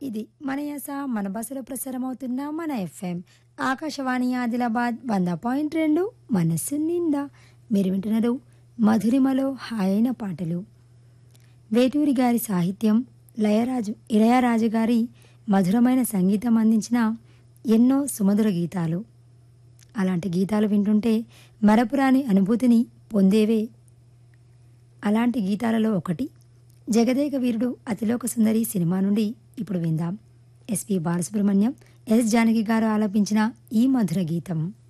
ఇది మన యాస మన బస్సులో ప్రసారం అవుతున్న మన ఎఫ్ఎం ఆకాశవాణి ఆదిలాబాద్ వంద పాయింట్ రెండు మనస్సు నిండా మీరు వింటున్నారు మధురిమలో హాయైన పాటలు వేటూరి గారి సాహిత్యం లయరాజు ఇళయరాజు గారి మధురమైన సంగీతం అందించిన ఎన్నో సుమధుర గీతాలు అలాంటి గీతాలు వింటుంటే మరపురాని అనుభూతిని పొందేవే అలాంటి గీతాలలో ఒకటి జగదేక వీరుడు అతిలోక సుందరి సినిమా నుండి ఇప్పుడు విందాం ఎస్పి బాలసుబ్రహ్మణ్యం ఎస్ జానకి గారు ఆలపించిన ఈ మధుర గీతం